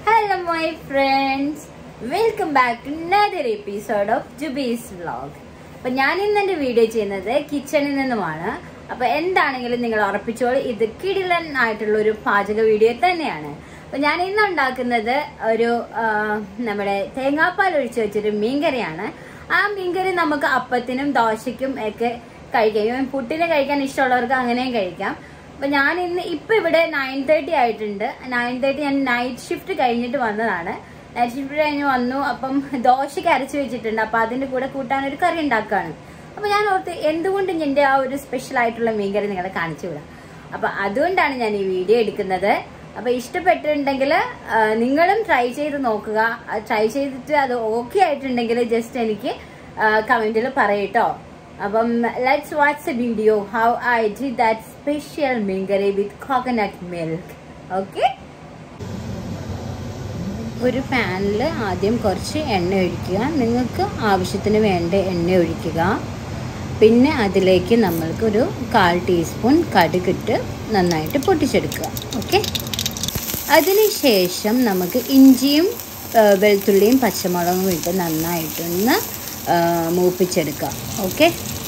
hello my friends welcome back to another episode of Jubi's vlog അപ്പൊ ഞാൻ ഇന്ന് എന്റെ വീഡിയോ ചെയ്യുന്നത് കിച്ചണിൽ നിന്നുമാണ് അപ്പൊ എന്താണെങ്കിലും നിങ്ങൾ ഉറപ്പിച്ചോളൂ ഇത് കിടിലൻ ആയിട്ടുള്ള ഒരു പാചക വീഡിയോ തന്നെയാണ് അപ്പൊ ഞാൻ ഇന്ന് ഉണ്ടാക്കുന്നത് ഒരു ആ, നമ്മുടെ തേങ്ങാപ്പാൽ ഒഴിച്ച് വെച്ചൊരു മീൻകറിയാണ് ആ മീൻകറി നമുക്ക് അപ്പത്തിനും ദോശയ്ക്കും ഒക്കെ കഴിക്കാം പുട്ടിന് കഴിക്കാൻ ഇഷ്ടമുള്ളവർക്ക് അങ്ങനെയും കഴിക്കാം അപ്പൊ ഞാൻ ഇന്ന് ഇപ്പൊ ഇവിടെ നയൻ തേർട്ടി ആയിട്ടുണ്ട് നയൻ തേർട്ടി ഞാൻ നൈറ്റ് ഷിഫ്റ്റ് കഴിഞ്ഞിട്ട് വന്നതാണ് നൈറ്റ് ഷിഫ്റ്റ് കഴിഞ്ഞ് വന്നു അപ്പം ദോശയ്ക്ക് അരച്ചു വെച്ചിട്ടുണ്ട് അപ്പൊ അതിന്റെ കൂടെ കൂട്ടാൻ ഒരു കറി ഉണ്ടാക്കുകയാണ് അപ്പൊ ഞാൻ ഓർത്ത് എന്തുകൊണ്ട് എന്റെ ആ ഒരു സ്പെഷ്യൽ ആയിട്ടുള്ള മീൻകറി നിങ്ങളെ കാണിച്ചു വിടാം അപ്പൊ അതുകൊണ്ടാണ് ഞാൻ ഈ വീഡിയോ എടുക്കുന്നത് അപ്പൊ ഇഷ്ടപ്പെട്ടിട്ടുണ്ടെങ്കിൽ നിങ്ങളും ട്രൈ ചെയ്ത് നോക്കുക ട്രൈ ചെയ്തിട്ട് അത് ഓക്കെ ആയിട്ടുണ്ടെങ്കിൽ ജസ്റ്റ് എനിക്ക് കമന്റിൽ പറയട്ടോ അപ്പം let's watch a video how I did that special മീൻകറി വിത്ത് കോക്കനട്ട് മിൽക്ക് ഓക്കെ ഒരു പാനിൽ ആദ്യം കുറച്ച് എണ്ണ ഒഴിക്കുക നിങ്ങൾക്ക് ആവശ്യത്തിന് വേണ്ട എണ്ണ ഒഴിക്കുക പിന്നെ അതിലേക്ക് നമ്മൾക്ക് ഒരു കാൽ ടീസ്പൂൺ കടുകിട്ട് നന്നായിട്ട് പൊട്ടിച്ചെടുക്കുക ഓക്കെ അതിനുശേഷം നമുക്ക് ഇഞ്ചിയും ആ, വെളുത്തുള്ളിയും പച്ചമുളകും ഇട്ട് നന്നായിട്ടൊന്ന് ആ, മൂപ്പിച്ചെടുക്കാം ഓക്കെ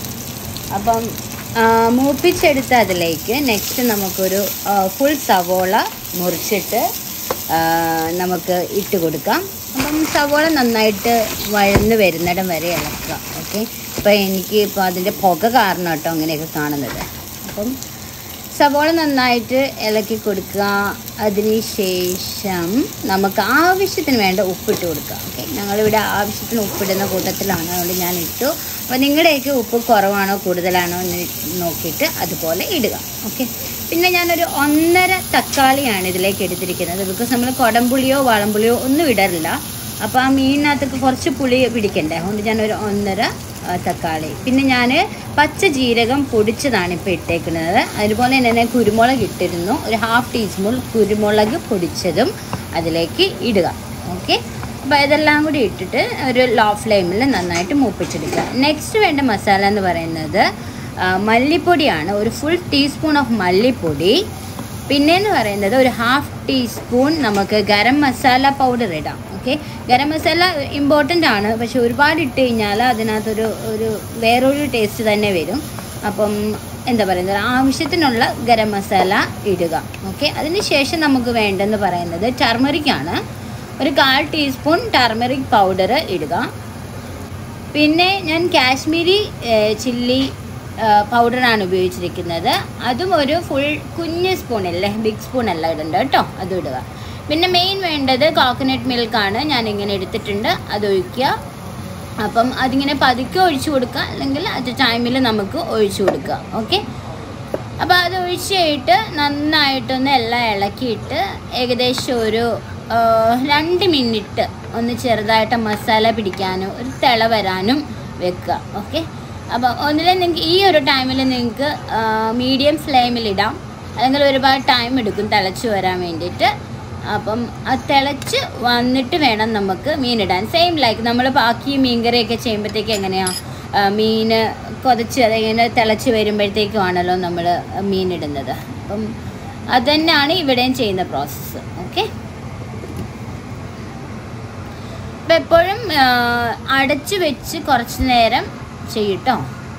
അപ്പം ആ, മൂപ്പിച്ചെടുത്ത അതിലേക്ക് നെക്സ്റ്റ് നമുക്കൊരു ഫുൾ സവോള മുറിച്ചിട്ട് ആ, നമുക്ക് ഇട്ട് കൊടുക്കാം അപ്പം സവോള നന്നായിട്ട് വഴന്ന് വരുന്നിടം വരെ ഇളക്കുക ഓക്കെ ഇപ്പം എനിക്ക് ഇപ്പോൾ അതിൻ്റെ പുക കാരണം കേട്ടോ അങ്ങനെയൊക്കെ കാണുന്നത് അപ്പം സവോള നന്നായിട്ട് ഇളക്കി കൊടുക്കുക അതിന് ശേഷം നമുക്ക് ആവശ്യത്തിന് വേണ്ട ഉപ്പിട്ട് കൊടുക്കുക ഓക്കെ ഞങ്ങളിവിടെ ആവശ്യത്തിന് ഉപ്പിടുന്ന കൂട്ടത്തിലാണ് അതുകൊണ്ട് ഞാൻ ഇട്ടു അപ്പോൾ നിങ്ങളുടെയൊക്കെ ഉപ്പ് കുറവാണോ കൂടുതലാണോ എന്ന് നോക്കിയിട്ട് അതുപോലെ ഇടുക ഓക്കെ പിന്നെ ഞാനൊരു ഒന്നര തക്കാളിയാണ് ഇതിലേക്ക് എടുത്തിരിക്കുന്നത് ബിക്കോസ് നമ്മൾ കുടംപുളിയോ വാളംപുളിയോ ഒന്നും ഇടറില്ല അപ്പോൾ ആ മീനിനകത്തൊക്കെ കുറച്ച് പുളി പിടിക്കണ്ടേ അതുകൊണ്ട് ഞാനൊരു ഒന്നര ആ, തക്കാളി പിന്നെ ഞാൻ പച്ച ജീരകം പൊടിച്ചതാണ് ഇപ്പോൾ ഇട്ടേക്കുന്നത് അതുപോലെ തന്നെ കുരുമുളക് ഇട്ടിരുന്നു ഒരു ഹാഫ് ടീസ്പൂൺ കുരുമുളക് പൊടിച്ചതും അതിലേക്ക് ഇടുക ഓക്കെ അപ്പോൾ ഇതെല്ലാം കൂടി ഇട്ടിട്ട് ഒരു ലോ ഫ്ലെയിമിൽ നന്നായിട്ട് മൂപ്പിച്ചെടുക്കുക നെക്സ്റ്റ് വേണ്ട മസാല എന്ന് പറയുന്നത് ആ, മല്ലിപ്പൊടിയാണ് ഒരു ഫുൾ ടീസ്പൂൺ ഓഫ് മല്ലിപ്പൊടി പിന്നെന്ന് പറയുന്നത് ഒരു ഹാഫ് ടീസ്പൂൺ നമുക്ക് ഗരം മസാല പൗഡർ ഇടാം ഓക്കെ ഗരം മസാല ഇമ്പോർട്ടൻ്റ് ആണ് പക്ഷെ ഒരുപാട് ഇട്ട് കഴിഞ്ഞാൽ അതിനകത്തൊരു ഒരു വേറൊരു ടേസ്റ്റ് തന്നെ വരും അപ്പം എന്താ പറയുന്നത് ആവശ്യത്തിനുള്ള ഗരം മസാല ഇടുക ഓക്കെ അതിന് ശേഷം നമുക്ക് വേണ്ടെന്ന് പറയുന്നത് ടർമറിക് ആണ് ഒരു കാൽ ടീസ്പൂൺ ടർമറിക് പൗഡർ ഇടുക പിന്നെ ഞാൻ കാശ്മീരി ചില്ലി പൗഡറാണ് ഉപയോഗിച്ചിരിക്കുന്നത് അതും ഒരു ഫുൾ കുഞ്ഞ് സ്പൂണില്ലേ ബിഗ് സ്പൂൺ അല്ല ഇടണ്ട കേട്ടോ അതും ഇടുക പിന്നെ മെയിൻ വേണ്ടത് കോക്കനട്ട് മിൽക്കാണ് ഞാൻ ഇങ്ങനെ എടുത്തിട്ടുണ്ട് അത് ഒഴിക്കുക അപ്പം അതിങ്ങനെ പതുക്കെ ഒഴിച്ചു കൊടുക്കുക അല്ലെങ്കിൽ അത് ടൈമിൽ നമുക്ക് ഒഴിച്ചു കൊടുക്കുക ഓക്കെ അപ്പോൾ അത് ഒഴിച്ചിട്ട് നന്നായിട്ടൊന്ന് എല്ലാം ഇളക്കിയിട്ട് ഏകദേശം ഒരു ആ, രണ്ട് മിനിറ്റ് ഒന്ന് ചെറുതായിട്ട് മസാല പിടിക്കാനും ഒരു തിള വരാനും വെക്കുക ഓക്കെ അപ്പോൾ ഒന്നിലും നിങ്ങൾക്ക് ഈ ഒരു ടൈമിൽ നിങ്ങൾക്ക് മീഡിയം ഫ്ലെയിമിലിടാം അല്ലെങ്കിൽ ഒരുപാട് ടൈം എടുക്കും തിളച്ച് വരാൻ വേണ്ടിയിട്ട് അപ്പം അത് തിളച്ച് വന്നിട്ട് വേണം നമുക്ക് മീനിടാൻ സെയിം ലൈക്ക് നമ്മൾ ബാക്കി മീൻകറിയൊക്കെ ചെയ്യുമ്പോഴത്തേക്ക് എങ്ങനെയാണ് മീൻ കൊതച്ച് അതിങ്ങനെ തിളച്ച് വരുമ്പോഴത്തേക്കുമാണല്ലോ നമ്മൾ മീനിടുന്നത് അപ്പം അത് തന്നെയാണ് ഇവിടെയും ചെയ്യുന്ന പ്രോസസ്സ് ഓക്കെ അപ്പം എപ്പോഴും ആ, അടച്ച് വെച്ച് കുറച്ച് നേരം ചെയ്യട്ടോ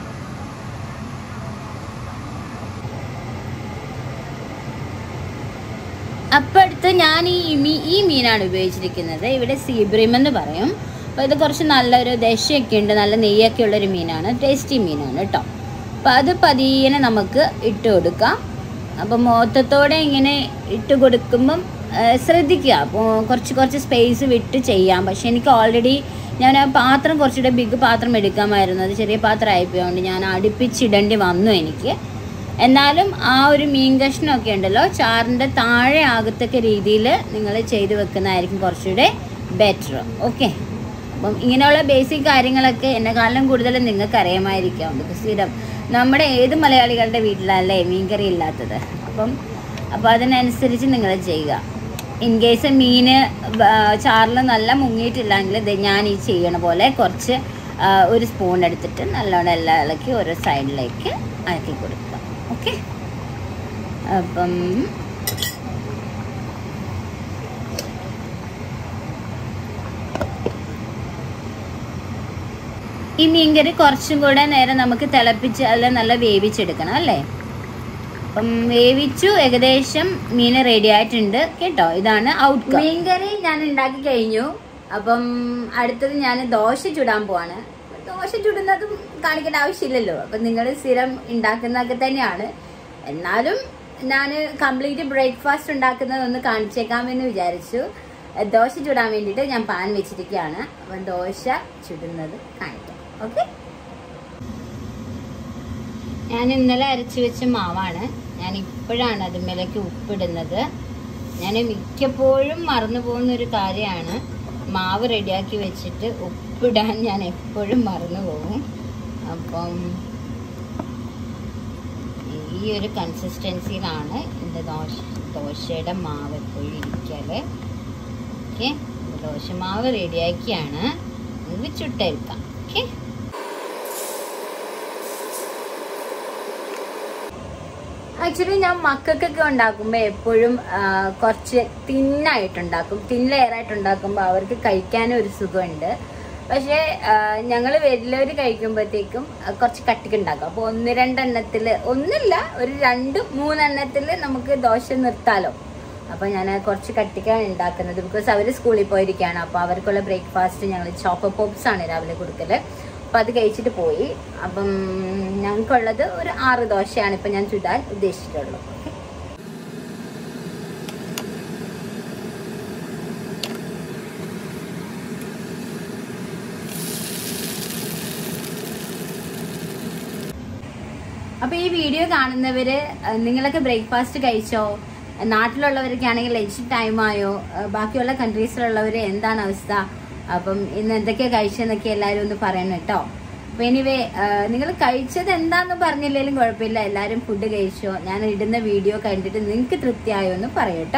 അപ്പം അടുത്ത് ഞാൻ ഈ മീ ഈ മീനാണ് ഉപയോഗിച്ചിരിക്കുന്നത് ഇവിടെ സീബ്രീം എന്ന് പറയും അപ്പോൾ ഇത് കുറച്ച് നല്ലൊരു ദശയൊക്കെ ഉണ്ട് നല്ല നെയ്യൊക്കെ ഉള്ളൊരു മീനാണ് ടേസ്റ്റി മീനാണ് കേട്ടോ അപ്പോൾ അത് പതിയെ നമുക്ക് ഇട്ട് കൊടുക്കാം അപ്പം മൊത്തത്തോടെ ഇങ്ങനെ ഇട്ട് കൊടുക്കുമ്പം ആ, ശ്രദ്ധിക്കുക അപ്പോൾ കുറച്ച് കുറച്ച് സ്പേസ് വിട്ട് ചെയ്യാം പക്ഷെ എനിക്ക് ഓൾറെഡി ഞാൻ ആ പാത്രം കുറച്ചുകൂടെ ബിഗ് പാത്രം എടുക്കാമായിരുന്നു അത് ചെറിയ പാത്രം ആയിപ്പോയതുകൊണ്ട് ഞാൻ അടുപ്പിച്ചിടേണ്ടി വന്നു എനിക്ക് എന്നാലും ആ ഒരു മീൻ കഷ്ണമൊക്കെ ഉണ്ടല്ലോ ചാറിൻ്റെ താഴെ ആകത്തക്ക രീതിയിൽ നിങ്ങൾ ചെയ്ത് വെക്കുന്നതായിരിക്കും കുറച്ചുകൂടെ ബെറ്റർ ഓക്കെ അപ്പം ഇങ്ങനെയുള്ള ബേസിക് കാര്യങ്ങളൊക്കെ എന്നെക്കാളും കൂടുതൽ നിങ്ങൾക്ക് അറിയാമായിരിക്കാം ബിക്കോസ് സ്ഥിരം നമ്മുടെ ഏത് മലയാളികളുടെ വീട്ടിലല്ലേ മീൻകറി ഇല്ലാത്തത് അപ്പം അപ്പോൾ അതിനനുസരിച്ച് നിങ്ങൾ ചെയ്യുക ഇൻ കേസ് മീൻ ചാറിൽ നല്ല മുങ്ങിയിട്ടില്ലെങ്കിൽ ദേ ഞാൻ ഈ ചെയ്യണ പോലെ കുറച്ച് ആ, ഒരു സ്പൂൺ എടുത്തിട്ട് നല്ലോണം എല്ലാം ഇളക്കി ഓരോ സൈഡിലേക്ക് ആക്കി കൊടുക്കുക ഓക്കെ അപ്പം ഈ മീൻകറി കുറച്ചും കൂടെ നേരം നമുക്ക് തിളപ്പിച്ച് അല്ല നല്ല വേവിച്ചെടുക്കണം അല്ലേ അപ്പം വേവിച്ചു ഏകദേശം മീൻ റെഡി ആയിട്ടുണ്ട് കേട്ടോ ഇതാണ് ഔട്ട് മീൻകറി ഞാൻ ഉണ്ടാക്കി കഴിഞ്ഞു അപ്പം അടുത്തത് ഞാൻ ദോശ ചുടാൻ പോവാണ് ദോശ ചുടുന്നതും കാണിക്കേണ്ട ആവശ്യമില്ലല്ലോ അപ്പം നിങ്ങൾ സ്ഥിരം ഉണ്ടാക്കുന്നതൊക്കെ തന്നെയാണ് എന്നാലും ഞാൻ കംപ്ലീറ്റ് ബ്രേക്ക്ഫാസ്റ്റ് ഉണ്ടാക്കുന്നത് ഒന്ന് കാണിച്ചേക്കാമെന്ന് വിചാരിച്ചു ദോശ ചുടാൻ വേണ്ടിയിട്ട് ഞാൻ പാൻ വെച്ചിരിക്കുകയാണ് അപ്പം ദോശ ചുടുന്നത് കാണിക്കാം ഓക്കെ ഞാൻ ഇന്നലെ അരച്ചു വെച്ച മാവാണ് ഞാൻ ഇപ്പോഴാണ് അതിന്മേലേക്ക് ഉപ്പിടുന്നത് ഞാൻ മിക്കപ്പോഴും മറന്നു പോകുന്ന ഒരു കാര്യമാണ് മാവ് റെഡിയാക്കി വെച്ചിട്ട് ഉപ്പിടാൻ ഞാൻ എപ്പോഴും മറന്നു പോകും അപ്പം ഈ ഒരു കൺസിസ്റ്റൻസിയിലാണ് എൻ്റെ ദോശ ദോശയുടെ മാവ് എപ്പോഴും ഇരിക്കല് ഓക്കെ ദോശമാവ് റെഡിയാക്കിയാണ് നമുക്ക് ചുട്ടെടുക്കാം ഓക്കെ ആക്ച്വലി ഞാൻ മക്കൾക്കൊക്കെ ഉണ്ടാക്കുമ്പോൾ എപ്പോഴും ആ, കുറച്ച് തിന്നായിട്ടുണ്ടാക്കും തിൻ ലെയറായിട്ട് ഉണ്ടാക്കുമ്പോൾ അവർക്ക് കഴിക്കാനും ഒരു സുഖമുണ്ട് പക്ഷേ ഞങ്ങൾ വലിയവർ കഴിക്കുമ്പോഴത്തേക്കും ആ, കുറച്ച് കട്ടിക്ക് ഉണ്ടാക്കും അപ്പോൾ ഒന്ന് രണ്ടെണ്ണത്തിൽ ഒന്നില്ല ഒരു രണ്ട് മൂന്നെണ്ണത്തിൽ നമുക്ക് ദോശ നിർത്താലോ അപ്പോൾ ഞാൻ കുറച്ച് കട്ടിക്കാണ് ഉണ്ടാക്കുന്നത് ബിക്കോസ് അവർ സ്കൂളിൽ പോയിരിക്കുകയാണ് അപ്പോൾ അവർക്കുള്ള ബ്രേക്ക്ഫാസ്റ്റ് ഞങ്ങൾ ചോപ്പർ പോപ്സ് ആണ് രാവിലെ കൊടുക്കല് അപ്പം അത് കഴിച്ചിട്ട് പോയി അപ്പം ഞങ്ങൾക്കുള്ളത് ഒരു ആറ് ദോശയാണ് ഇപ്പം ഞാൻ ചുടാൻ ഉദ്ദേശിച്ചിട്ടുള്ളത് ഓക്കെ അപ്പൊ ഈ വീഡിയോ കാണുന്നവര് അഹ് നിങ്ങളൊക്കെ ബ്രേക്ക്ഫാസ്റ്റ് കഴിച്ചോ നാട്ടിലുള്ളവരൊക്കെ ആണെങ്കിൽ ലഞ്ച് ടൈം ആയോ അഹ് ബാക്കിയുള്ള കൺട്രീസിലുള്ളവർ എന്താണ് അവസ്ഥ അപ്പം ഇന്ന് എന്തൊക്കെയാ കഴിച്ചതെന്നൊക്കെ എല്ലാവരും ഒന്ന് പറയണം കേട്ടോ അപ്പൊ എനിവേ നിങ്ങൾ കഴിച്ചത് എന്താന്ന് പറഞ്ഞില്ലെങ്കിലും കുഴപ്പമില്ല എല്ലാവരും ഫുഡ് കഴിച്ചോ ഞാൻ ഇടുന്ന വീഡിയോ കണ്ടിട്ട് നിങ്ങൾക്ക് തൃപ്തിയായോ എന്ന് പറയൂ കേട്ടോ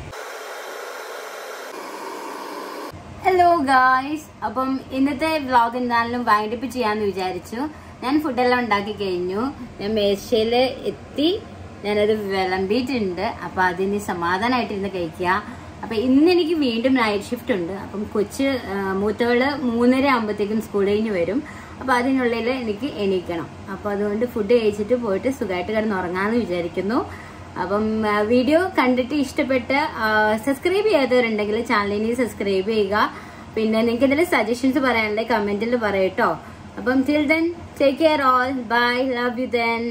ഹലോ ഗായ്സ് അപ്പം ഇന്നത്തെ വ്ളോഗ് എന്തായാലും വൈൻഡപ്പ് ചെയ്യാന്ന് വിചാരിച്ചു ഞാൻ ഫുഡെല്ലാം ഉണ്ടാക്കി കഴിഞ്ഞു ഞാൻ മേശയിൽ എത്തി ഞാനത് വിളമ്പിയിട്ടുണ്ട് അപ്പം അതിന് സമാധാനമായിട്ടിരുന്ന് കഴിക്കുക അപ്പം ഇന്ന് എനിക്ക് വീണ്ടും നൈറ്റ് ഷിഫ്റ്റ് ഉണ്ട് അപ്പം കൊച്ച് ആ, മൂത്തവള് മൂന്നര ആകുമ്പോഴത്തേക്കും സ്കൂളിൽ കഴിഞ്ഞ് വരും അപ്പം അതിനുള്ളിൽ എനിക്ക് എണീക്കണം അപ്പം അതുകൊണ്ട് ഫുഡ് കഴിച്ചിട്ട് പോയിട്ട് സുഖമായിട്ട് കിടന്ന് ഉറങ്ങാമെന്ന് വിചാരിക്കുന്നു അപ്പം ആ, വീഡിയോ കണ്ടിട്ട് ഇഷ്ടപ്പെട്ട് സബ്സ്ക്രൈബ് ചെയ്യാത്തവരുണ്ടെങ്കിൽ ചാനലിനെ സബ്സ്ക്രൈബ് ചെയ്യുക പിന്നെ നിങ്ങൾക്ക് എന്തെങ്കിലും സജഷൻസ് പറയാനുണ്ടെങ്കിൽ കമന്റിൽ പറയട്ടോ അപ്പം till then take care all bye love you then